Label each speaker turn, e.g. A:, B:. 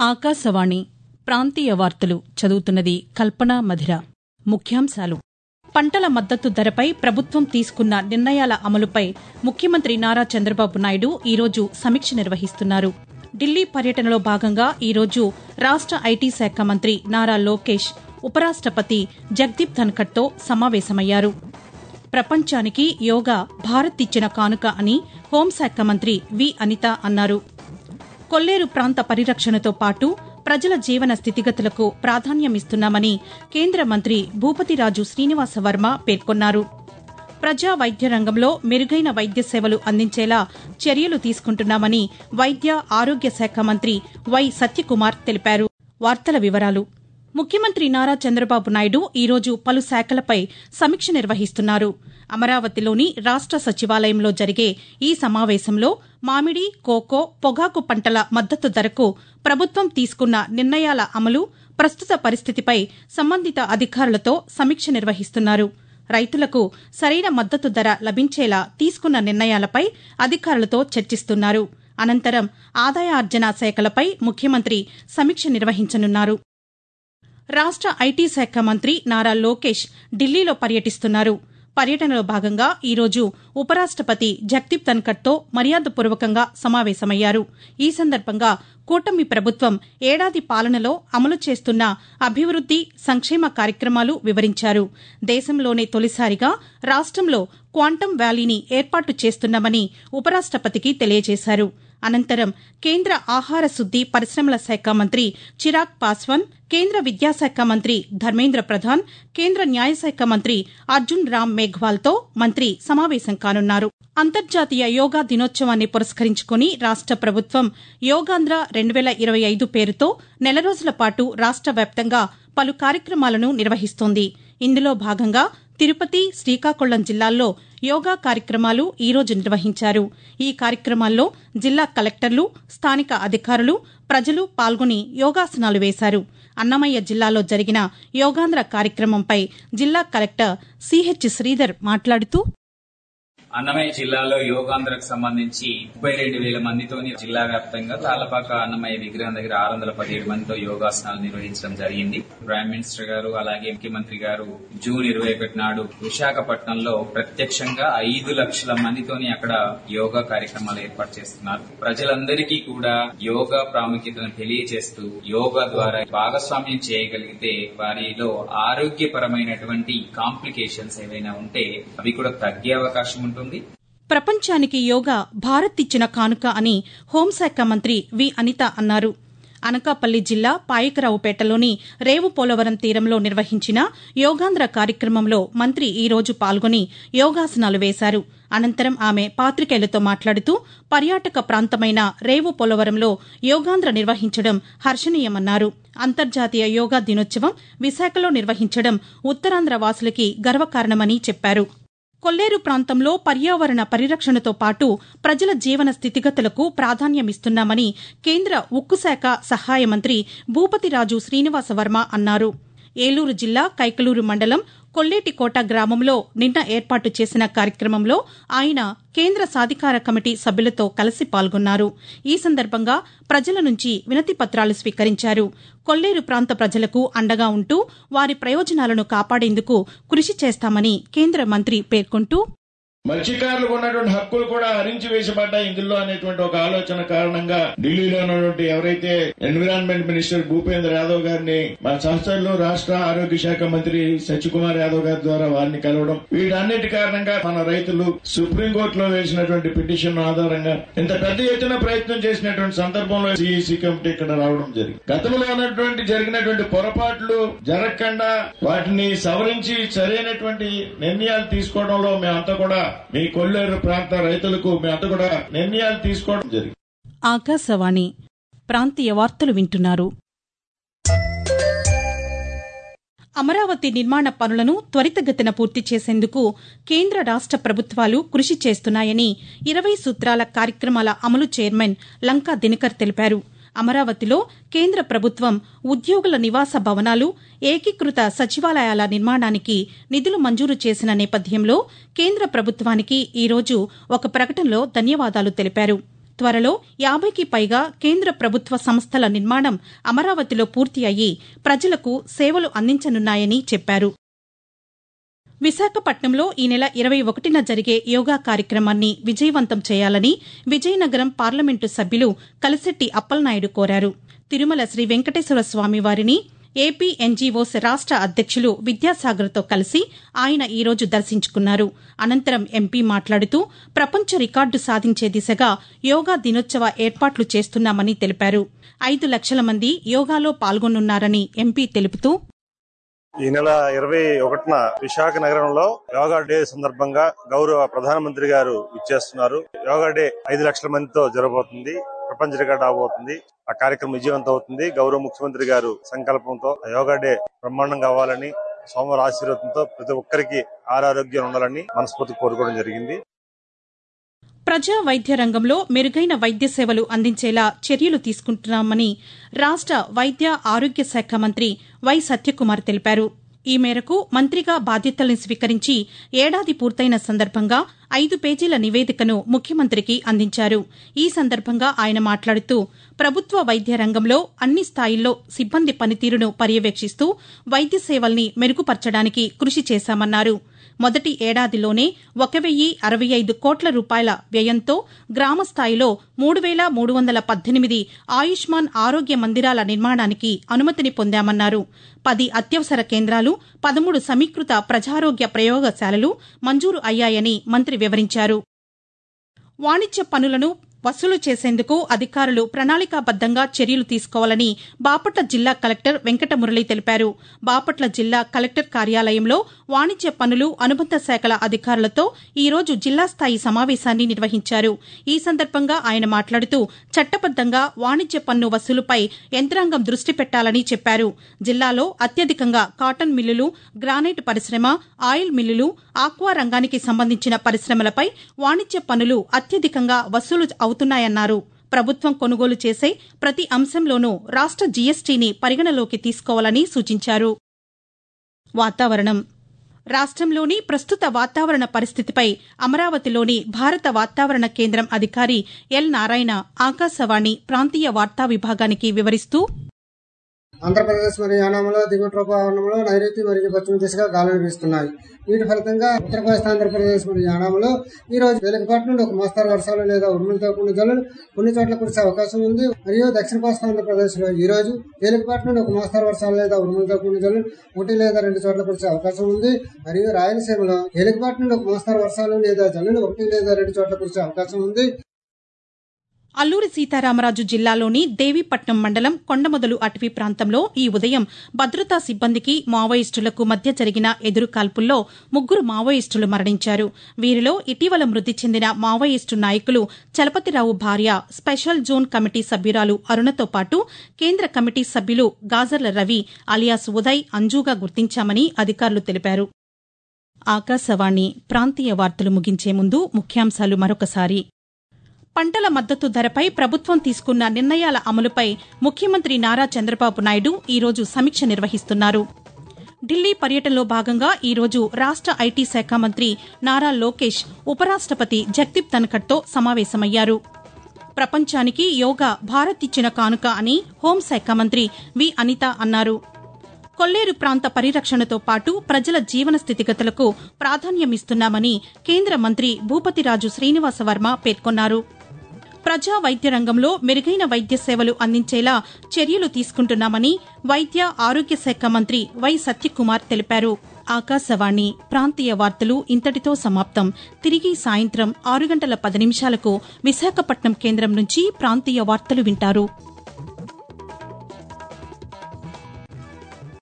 A: ఆకాశవాణి ప్రాంతీయ వార్తలు చదువుతున్నది కల్పనా మధిర ముఖ్యాంశాలు పంటల మద్దతు ధరపై ప్రభుత్వం తీసుకున్న నిర్ణయాల అమలుపై ముఖ్యమంత్రి నారా చంద్రబాబు నాయుడు ఈరోజు సమీక్ష నిర్వహిస్తున్నారు ఢిల్లీ పర్యటనలో భాగంగా ఈరోజు రాష్ట ఐటీ శాఖ మంత్రి నారా లోకేష్ ఉపరాష్టపతి జగదీప్ ధన్కడ్తో సమావేశమయ్యారు ప్రపంచానికి యోగా భారత్ ఇచ్చిన కానుక అని హోంశాఖ మంత్రి వి అనిత అన్నారు కొల్లేరు ప్రాంత పరిరక్షణతో పాటు ప్రజల జీవన స్థితిగతులకు ప్రాధాన్యమిస్తున్నామని కేంద్ర మంత్రి భూపతిరాజు శ్రీనివాస వర్మ పేర్కొన్నారు ప్రజా వైద్య రంగంలో మెరుగైన వైద్య సేవలు అందించేలా చర్యలు తీసుకుంటున్నామని వైద్య ఆరోగ్య శాఖ మంత్రి వై సత్యకుమార్ తెలిపారు వార్తల వివరాలు ముఖ్యమంత్రి నారా చంద్రబాబు నాయుడు ఈరోజు పలు శాఖలపై సమీక్ష నిర్వహిస్తున్నారు అమరావతిలోని రాష్ట సచివాలయంలో జరిగే ఈ సమావేశంలో మామిడి కోకో పొగాకు పంటల మద్దతు ధరకు ప్రభుత్వం తీసుకున్న నిర్ణయాల అమలు ప్రస్తుత పరిస్థితిపై సంబంధిత అధికారులతో సమీక్ష నిర్వహిస్తున్నారు రైతులకు సరైన మద్దతు ధర లభించేలా తీసుకున్న నిర్ణయాలపై అధికారులతో చర్చిస్తున్నారు అనంతరం ఆదాయార్జన శాఖలపై ముఖ్యమంత్రి సమీక్ష నిర్వహించనున్నారు రాష్ట ఐటీ శాఖ మంత్రి నారా లోకేష్ ఢిల్లీలో పర్యటిస్తున్నారు పర్యటనలో భాగంగా ఈరోజు ఉపరాష్టపతి జగదీప్ ధన్కడ్తో మర్యాదపూర్వకంగా సమావేశమయ్యారు ఈ సందర్భంగా కూటమి ప్రభుత్వం ఏడాది పాలనలో అమలు చేస్తున్న అభివృద్ది సంక్షేమ కార్యక్రమాలు వివరించారు దేశంలోనే తొలిసారిగా రాష్టంలో క్వాంటం వ్యాలీని ఏర్పాటు చేస్తున్నామని ఉపరాష్టపతికి తెలియజేశారు అనంతరం కేంద్ర ఆహార శుద్ది పరిశ్రమల శాఖ మంత్రి చిరాగ్ పాస్వాన్ కేంద్ర విద్యాశాఖ మంత్రి ధర్మేంద్ర ప్రధాన్ కేంద్ర న్యాయశాఖ మంత్రి అర్జున్ రామ్ మేఘ్వాల్తో మంత్రి సమావేశం కానున్నారు అంతర్జాతీయ యోగా దినోత్సవాన్ని పురస్కరించుకుని రాష్ట ప్రభుత్వం యోగాంధ్ర రెండు వేల ఇరవై ఐదు పేరుతో నెల రోజుల పాటు రాష్ట వ్యాప్తంగా పలు కార్యక్రమాలను నిర్వహిస్తోంది ఇందులో భాగంగా తిరుపతి శ్రీకాకుళం జిల్లాల్లో యోగా కార్యక్రమాలు ఈరోజు నిర్వహించారు ఈ కార్యక్రమాల్లో జిల్లా కలెక్టర్లు స్థానిక అధికారులు ప్రజలు పాల్గొని యోగాసనాలు వేశారు అన్నమయ్య జిల్లాలో జరిగిన యోగాంధ్ర కార్యక్రమంపై జిల్లా కలెక్టర్ సిహెచ్ శ్రీధర్ మాట్లాడుతూ
B: అన్నమయ్య జిల్లాలో యోగాంధ్రకు సంబంధించి ముప్పై రెండు వేల మందితోని జిల్లా వ్యాప్తంగా తాళ్లపాక అన్నమయ్య విగ్రహం దగ్గర ఆరు వందల పదిహేడు మందితో యోగాసనాలు నిర్వహించడం జరిగింది ప్రైమ్ మినిస్టర్ గారు అలాగే ముఖ్యమంత్రి గారు జూన్ ఇరవై ఒకటి నాడు విశాఖపట్నంలో ప్రత్యక్షంగా ఐదు లక్షల మందితోని అక్కడ యోగా కార్యక్రమాలు ఏర్పాటు చేస్తున్నారు ప్రజలందరికీ కూడా యోగా ప్రాముఖ్యతను తెలియజేస్తూ యోగా ద్వారా భాగస్వామ్యం చేయగలిగితే వారిలో ఆరోగ్యపరమైనటువంటి కాంప్లికేషన్స్ ఏవైనా ఉంటే అవి కూడా తగ్గే అవకాశం ఉంటుంది
A: ప్రపంచానికి యోగా భారత్ ఇచ్చిన కానుక అని హోంశాఖ మంత్రి వి అనిత అన్నారు అనకాపల్లి జిల్లా పాయకరావుపేటలోని రేవు పోలవరం తీరంలో నిర్వహించిన యోగాంధ్ర కార్యక్రమంలో మంత్రి ఈ రోజు పాల్గొని యోగాసనాలు వేశారు అనంతరం ఆమె పాతికేయులతో మాట్లాడుతూ పర్యాటక ప్రాంతమైన రేవు పోలవరంలో యోగాంధ్ర నిర్వహించడం హర్షణీయమన్నారు అంతర్జాతీయ యోగా దినోత్సవం విశాఖలో నిర్వహించడం ఉత్తరాంధ్ర వాసులకి గర్వకారణమని చెప్పారు కొల్లేరు ప్రాంతంలో పర్యావరణ పరిరక్షణతో పాటు ప్రజల జీవన స్థితిగతులకు ప్రాధాన్యమిస్తున్నామని కేంద్ర ఉక్కు శాఖ సహాయ మంత్రి భూపతిరాజు శ్రీనివాస వర్మ అన్నారు ఏలూరు జిల్లా కైకలూరు మండలం కొల్లేటికోట గ్రామంలో నిన్న ఏర్పాటు చేసిన కార్యక్రమంలో ఆయన కేంద్ర సాధికార కమిటీ సభ్యులతో కలిసి పాల్గొన్నారు ఈ సందర్భంగా ప్రజల నుంచి వినతి పత్రాలు స్వీకరించారు కొల్లేరు ప్రాంత ప్రజలకు అండగా ఉంటూ వారి ప్రయోజనాలను కాపాడేందుకు కృషి చేస్తామని కేంద్ర మంత్రి పేర్కొంటూ
C: మత్స్యకారులకు ఉన్నటువంటి హక్కులు కూడా హరించి వేసబడ్డాయి ఇందులో అనేటువంటి ఒక ఆలోచన కారణంగా ఢిల్లీలో ఉన్నటువంటి ఎవరైతే ఎన్విరాన్మెంట్ మినిస్టర్ భూపేంద్ర యాదవ్ గారిని మా సంస్థల్లో రాష్ట్ర ఆరోగ్య శాఖ మంత్రి సత్యకుమార్ యాదవ్ గారి ద్వారా వారిని కలవడం వీటన్నిటి కారణంగా మన రైతులు సుప్రీంకోర్టులో వేసినటువంటి పిటిషన్ ఆధారంగా ఇంత పెద్ద ఎత్తున ప్రయత్నం చేసినటువంటి సందర్భంలో సిఈసి కమిటీ ఇక్కడ రావడం జరిగింది గతంలో ఉన్నటువంటి జరిగినటువంటి పొరపాట్లు జరగకుండా వాటిని సవరించి సరైనటువంటి నిర్ణయాలు తీసుకోవడంలో మేమంతా కూడా మీ కొల్లేరు ప్రాంత రైతులకు మేమంతా కూడా నిర్ణయాలు తీసుకోవడం జరిగింది
A: ఆకాశవాణి ప్రాంతీయ వార్తలు వింటున్నారు అమరావతి నిర్మాణ పనులను త్వరితగతిన పూర్తి చేసేందుకు కేంద్ర రాష్ట ప్రభుత్వాలు కృషి చేస్తున్నాయని ఇరవై సూత్రాల కార్యక్రమాల అమలు చైర్మన్ లంకా దినకర్ తెలిపారు అమరావతిలో కేంద్ర ప్రభుత్వం ఉద్యోగుల నివాస భవనాలు ఏకీకృత సచివాలయాల నిర్మాణానికి నిధులు మంజూరు చేసిన నేపథ్యంలో కేంద్ర ప్రభుత్వానికి ఈరోజు ఒక ప్రకటనలో ధన్యవాదాలు తెలిపారు త్వరలో యాభైకి పైగా కేంద్ర ప్రభుత్వ సంస్థల నిర్మాణం అమరావతిలో పూర్తి అయ్యి ప్రజలకు సేవలు అందించనున్నాయని చెప్పారు విశాఖపట్నంలో ఈ నెల ఇరవై ఒకటిన జరిగే యోగా కార్యక్రమాన్ని విజయవంతం చేయాలని విజయనగరం పార్లమెంటు సభ్యులు కలిశెట్టి అప్పలనాయుడు కోరారు తిరుమల శ్రీ వెంకటేశ్వర స్వామి వారిని ఏపీ ఎన్జీఓస్ రాష్ట అధ్యక్షులు విద్యాసాగర్తో కలిసి ఆయన ఈరోజు దర్శించుకున్నారు అనంతరం ఎంపీ మాట్లాడుతూ ప్రపంచ రికార్డు సాధించే దిశగా యోగా దినోత్సవ ఏర్పాట్లు చేస్తున్నామని తెలిపారు ఐదు లక్షల మంది యోగాలో పాల్గొనున్నారని ఎంపీ తెలుపుతూ
D: ఈ నెల ఇరవై ఒకటిన విశాఖ నగరంలో యోగా డే సందర్భంగా గౌరవ ప్రధానమంత్రి గారు ఇచ్చేస్తున్నారు యోగా డే ఐదు లక్షల మందితో జరగబోతుంది ప్రపంచ రికార్డు అవబోతుంది ఆ కార్యక్రమం విజయవంతం అవుతుంది గౌరవ ముఖ్యమంత్రి గారు సంకల్పంతో యోగా డే బ్రహ్మాండంగా అవ్వాలని సోమవారి ఆశీర్వాదంతో ప్రతి ఒక్కరికి ఆరోగ్యం ఉండాలని మనస్ఫూర్తి కోరుకోవడం జరిగింది
A: ప్రజా వైద్య రంగంలో మెరుగైన వైద్య సేవలు అందించేలా చర్యలు తీసుకుంటున్నామని రాష్ట వైద్య ఆరోగ్య శాఖ మంత్రి వై సత్యకుమార్ తెలిపారు ఈ మేరకు మంత్రిగా బాధ్యతల్ని స్వీకరించి ఏడాది పూర్తయిన సందర్భంగా ఐదు పేజీల నివేదికను ముఖ్యమంత్రికి అందించారు ఈ సందర్భంగా ఆయన మాట్లాడుతూ ప్రభుత్వ వైద్య రంగంలో అన్ని స్థాయిల్లో సిబ్బంది పనితీరును పర్యవేక్షిస్తూ వైద్య సేవల్ని మెరుగుపర్చడానికి కృషి చేశామన్నారు మొదటి ఏడాదిలోనే ఒక వెయ్యి అరవై ఐదు కోట్ల రూపాయల వ్యయంతో గ్రామ స్థాయిలో మూడు వేల మూడు వందల పద్దెనిమిది ఆయుష్మాన్ ఆరోగ్య మందిరాల నిర్మాణానికి అనుమతిని పొందామన్నారు పది అత్యవసర కేంద్రాలు పదమూడు సమీకృత ప్రజారోగ్య ప్రయోగశాలలు మంజూరు అయ్యాయని మంత్రి వివరించారు వాణిజ్య పనులను వసూలు చేసేందుకు అధికారులు ప్రణాళికాబద్దంగా చర్యలు తీసుకోవాలని బాపట్ల జిల్లా కలెక్టర్ వెంకటమురళి తెలిపారు బాపట్ల జిల్లా కలెక్టర్ కార్యాలయంలో వాణిజ్య పనులు అనుబంధ శాఖల అధికారులతో ఈ రోజు జిల్లా స్థాయి సమావేశాన్ని నిర్వహించారు ఈ సందర్భంగా ఆయన మాట్లాడుతూ చట్టబద్దంగా వాణిజ్య పన్ను వసూలుపై యంత్రాంగం దృష్టి పెట్టాలని చెప్పారు జిల్లాలో అత్యధికంగా కాటన్ మిల్లులు గ్రానైట్ పరిశ్రమ ఆయిల్ మిల్లులు ఆక్వా రంగానికి సంబంధించిన పరిశ్రమలపై వాణిజ్య పన్నులు అత్యధికంగా వసూలు అవుతున్నాయన్నారు ప్రభుత్వం కొనుగోలు చేసే ప్రతి అంశంలోనూ రాష్ట జీఎస్టీని పరిగణలోకి తీసుకోవాలని సూచించారు వాతావరణం రాష్ట్రంలోని ప్రస్తుత వాతావరణ పరిస్థితిపై అమరావతిలోని భారత వాతావరణ కేంద్రం అధికారి ఎల్ నారాయణ ఆకాశవాణి ప్రాంతీయ వార్తా విభాగానికి వివరిస్తూ
E: ఆంధ్రప్రదేశ్ మరియు యానాంలో దిగువ ట్రోపావరణంలో నైరుతి మరియు పశ్చిమ దిశగా గాలులు వీస్తున్నాయి వీటి ఫలితంగా ఉత్తర కోస్తా ఆంధ్రప్రదేశ్ మరియు యానాంలో ఈ రోజు తేలికపాటి నుండి ఒక మోస్తరు వర్షాలు లేదా ఉరుములతో కూడిన జల్లులు కొన్ని చోట్ల కురిసే అవకాశం ఉంది మరియు దక్షిణ కోస్తా ఆంధ్రప్రదేశ్ లో ఈ రోజు తేలికపాటి నుండి ఒక మోస్తరు వర్షాలు లేదా ఉరుములతో కూడిన జల్లులు ఒకటి లేదా రెండు చోట్ల కురిసే అవకాశం ఉంది మరియు రాయలసీమలో తేలికపాటి నుండి ఒక మోస్తరు వర్షాలు లేదా జల్లులు ఒకటి లేదా రెండు చోట్ల కురిసే అవకాశం ఉంది
A: అల్లూరి సీతారామరాజు జిల్లాలోని దేవీపట్నం మండలం కొండమొదలు అటవీ ప్రాంతంలో ఈ ఉదయం భద్రతా సిబ్బందికి మావోయిస్టులకు మధ్య జరిగిన ఎదురుకాల్పుల్లో ముగ్గురు మావోయిస్టులు మరణించారు వీరిలో ఇటీవల మృతి చెందిన మావోయిస్టు నాయకులు చలపతిరావు భార్య స్పెషల్ జోన్ కమిటీ సభ్యురాలు అరుణతో పాటు కేంద్ర కమిటీ సభ్యులు గాజర్ల రవి అలియాస్ ఉదయ్ అంజుగా గుర్తించామని అధికారులు తెలిపారు ఆకాశవాణి ప్రాంతీయ వార్తలు ముగించే ముందు ముఖ్యాంశాలు మరొకసారి పంటల మద్దతు ధరపై ప్రభుత్వం తీసుకున్న నిర్ణయాల అమలుపై ముఖ్యమంత్రి నారా చంద్రబాబు నాయుడు ఈరోజు సమీక్ష నిర్వహిస్తున్నారు ఢిల్లీ పర్యటనలో భాగంగా ఈరోజు రాష్ట ఐటీ శాఖ మంత్రి నారా లోకేష్ ఉపరాష్టపతి జగదీప్ ధన్కడ్తో సమావేశమయ్యారు ప్రపంచానికి యోగా భారత్ ఇచ్చిన కానుక అని హోంశాఖ మంత్రి వి అనిత అన్నారు కొల్లేరు ప్రాంత పరిరక్షణతో పాటు ప్రజల జీవన స్థితిగతులకు ప్రాధాన్యమిస్తున్నామని కేంద్ర మంత్రి భూపతిరాజు శ్రీనివాసవర్మ పేర్కొన్నారు ప్రజా వైద్య రంగంలో మెరుగైన వైద్య సేవలు అందించేలా చర్యలు తీసుకుంటున్నామని వైద్య ఆరోగ్య శాఖ మంత్రి వై సత్యకుమార్ తెలిపారు ఆకాశవాణి ప్రాంతీయ వార్తలు ఇంతటితో సమాప్తం తిరిగి సాయంత్రం ఆరు గంటల పది నిమిషాలకు విశాఖపట్నం కేంద్రం నుంచి ప్రాంతీయ వార్తలు వింటారు